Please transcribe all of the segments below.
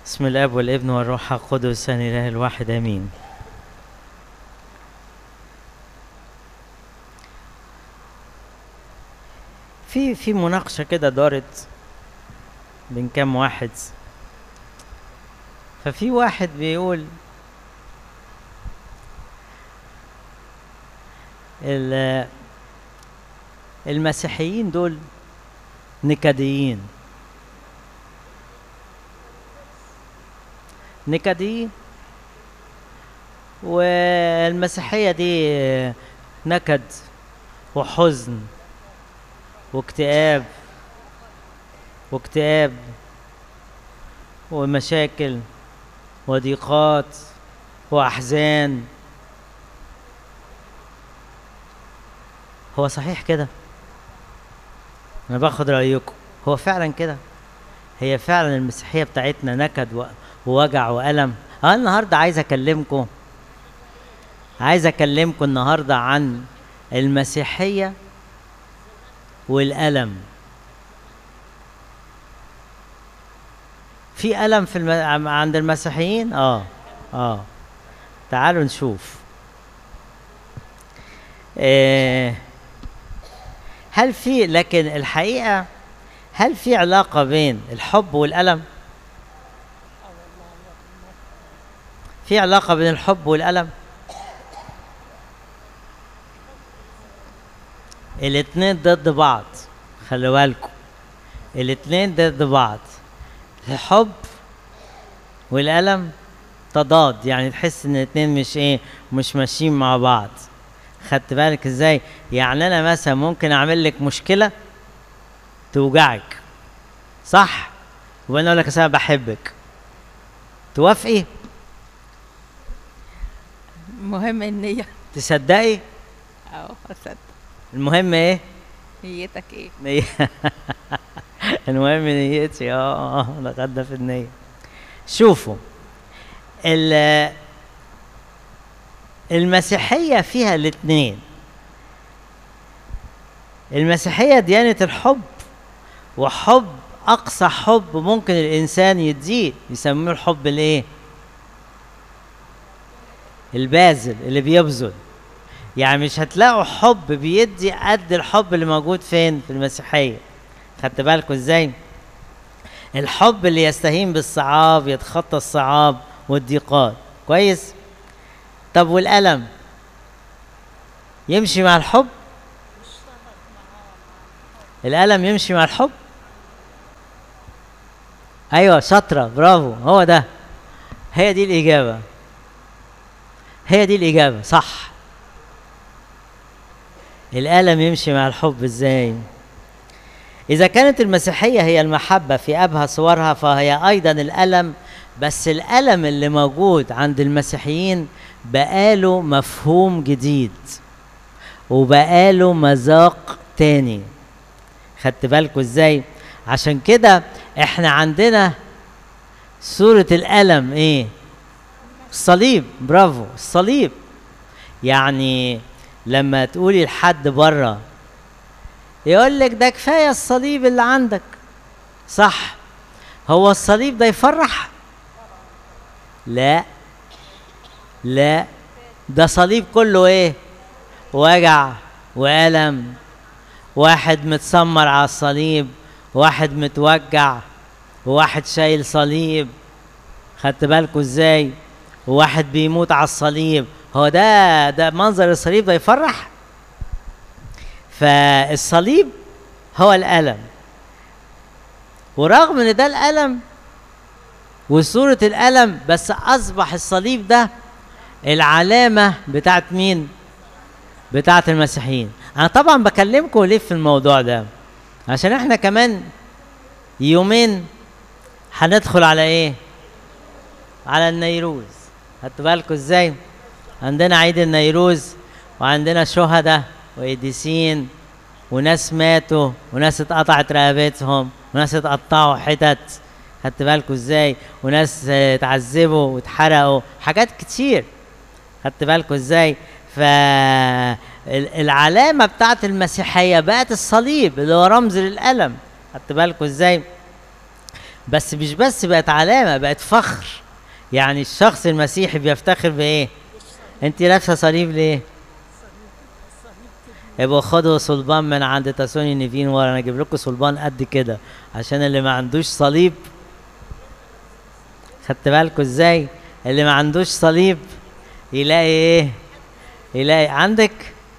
بسم الاب والابن والروح القدس الاله الواحد امين في في مناقشه كده دارت بين كام واحد ففي واحد بيقول ال- المسيحيين دول نكديين نكديين والمسيحية دي نكد وحزن واكتئاب واكتئاب ومشاكل وضيقات وأحزان هو صحيح كده أنا باخد رأيكم هو فعلا كده هي فعلا المسيحية بتاعتنا نكد و- ووجع وألم أنا النهاردة عايز أكلمكم عايز أكلمكم النهاردة عن المسيحية والألم في ألم في الم... عم- عند المسيحيين؟ اه اه تعالوا نشوف آه هل في لكن الحقيقة هل في علاقة بين الحب والألم؟ في علاقة بين الحب والألم؟ الاتنين ضد بعض خلي بالكم الاتنين ضد بعض الحب والألم تضاد يعني تحس ان الاتنين مش ايه مش ماشيين مع بعض خدت بالك ازاي يعني انا مثلا ممكن اعمل لك مشكله توجعك صح وانا اقول لك أصل انا بحبك توافقي مهم النية تصدقي اه اصدق المهم ايه نيتك ايه نية المهم نيتي اه اه دخلنا في النية شوفوا ال- المسيحية فيها الاتنين المسيحية ديانة الحب وحب أقصى حب ممكن الإنسان يديه يسموه الحب الإيه؟ الباذل اللي بيبذل يعني مش هتلاقوا حب بيدي قد الحب اللي موجود فين في المسيحية خدت بالكوا ازاي الحب اللي يستهين بالصعاب يتخطى الصعاب والضيقات كويس طب والألم يمشي مع الحب الألم يمشي مع الحب أيوة شاطرة برافو هو ده هي دي الإجابة هي دي الإجابة صح الألم يمشي مع الحب ازاي إذا كانت المسيحية هي المحبة في أبهى صورها فهي أيضا الألم بس الألم اللي موجود عند المسيحيين بقاله مفهوم جديد وبقاله مذاق تاني خدت بالكوا ازاي عشان كده احنا عندنا صورة الألم ايه الصليب برافو الصليب يعني لما تقولي لحد بره يقول لك ده كفايه الصليب اللي عندك صح هو الصليب ده يفرح لا لا ده صليب كله ايه وجع والم واحد متسمر على الصليب واحد متوجع وواحد شايل صليب خدت بالكوا ازاي وواحد بيموت على الصليب هو ده ده منظر الصليب ده يفرح فالصليب هو الألم ورغم ان ده الألم وصورة الألم بس أصبح الصليب ده العلامة بتاعت مين؟ بتاعت المسيحيين أنا طبعا بكلمكم ليه في الموضوع ده عشان احنا كمان يومين هندخل على ايه؟ على النيروز خدتوا بالكوا ازاي؟ عندنا عيد النيروز وعندنا شهداء وقديسين وناس ماتوا وناس اتقطعت رقبتهم وناس اتقطعوا حتت خدت بالكوا ازاي وناس آه، اتعذبوا واتحرقوا حاجات كتير خدت بالكوا ازاي ف ال- العلامه بتاعت المسيحيه بقت الصليب اللي هو رمز للالم خدت بالكوا ازاي بس مش بس بقت علامة بقت فخر يعني الشخص المسيحي بيفتخر بإيه انت لابسة صليب ليه يبقوا خدوا صلبان من عند تاسوني نيفين ورا انا اجيب لكم صلبان قد كده عشان اللي ما عندوش صليب خدت بالكم ازاي اللي ما عندوش صليب يلاقي ايه يلاقي عندك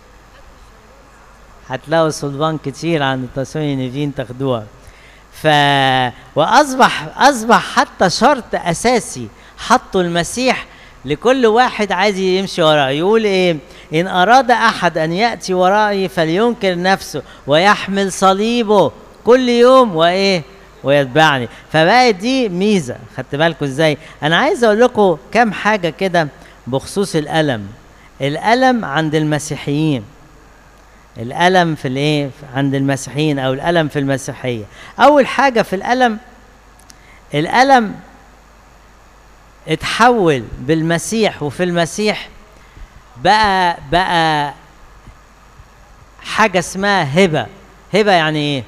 هتلاقوا صلبان كتير عند تاسوني نيفين تاخدوها ف واصبح اصبح حتى شرط اساسي حطوا المسيح لكل واحد عايز يمشي وراه يقول ايه ان اراد احد ان ياتي ورائي فلينكر نفسه ويحمل صليبه كل يوم وايه ويتبعني فبقت دي ميزه خدت بالكم ازاي انا عايز اقول لكم كام حاجه كده بخصوص الالم الالم عند المسيحيين الالم في الايه عند المسيحيين او الالم في المسيحيه اول حاجه في الالم الالم اتحول بالمسيح وفي المسيح بقى بقى حاجه اسمها هبه هبه يعني ايه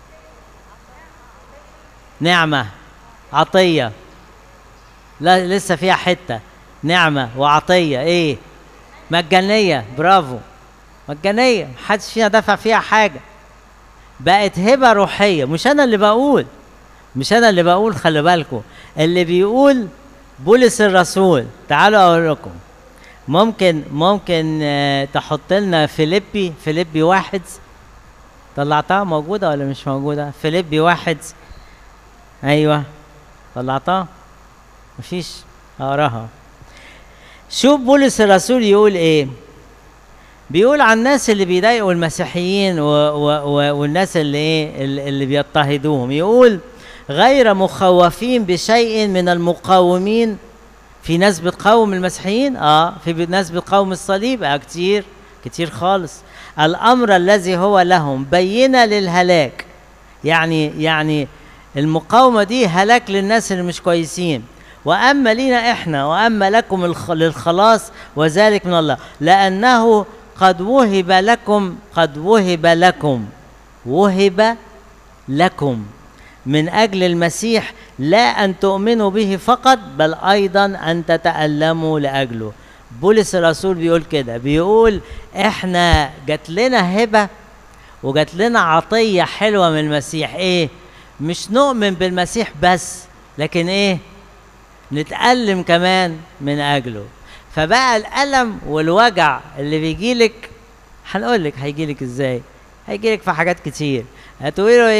نعمه عطيه لا لسه فيها حته نعمه وعطيه ايه مجانيه برافو مجانيه محدش فينا دفع فيها حاجه بقت هبه روحيه مش انا اللي بقول مش انا اللي بقول خلي بالكم اللي بيقول بولس الرسول تعالوا اقول لكم ممكن ممكن آه، تحط لنا فيليبي فيليبي واحد طلعتها موجودة ولا مش موجودة؟ فيليبي واحد أيوه طلعتها؟ مفيش أقراها شوف بولس الرسول يقول إيه؟ بيقول عن الناس اللي بيضايقوا المسيحيين و و و والناس اللي إيه اللي اللي بيضطهدوهم يقول غير مخوفين بشيء من المقاومين في ناس بتقاوم المسيحيين اه في ب- ناس بتقاوم الصليب اه كتير كتير خالص الامر الذي هو لهم بينه للهلاك يعني يعني المقاومه دي هلاك للناس اللي مش كويسين واما لينا احنا واما لكم الخ- للخلاص وذلك من الله لانه قد وهب لكم قد وهب لكم وهب لكم من اجل المسيح لا ان تؤمنوا به فقط بل ايضا ان تتالموا لاجله بولس الرسول بيقول كده بيقول احنا جات لنا هبه وجات لنا عطيه حلوه من المسيح ايه مش نؤمن بالمسيح بس لكن ايه نتألم كمان من أجله فبقى الألم والوجع اللي بيجيلك هنقول لك هيجيلك ازاي هيجيلك في حاجات كتير هتقولوا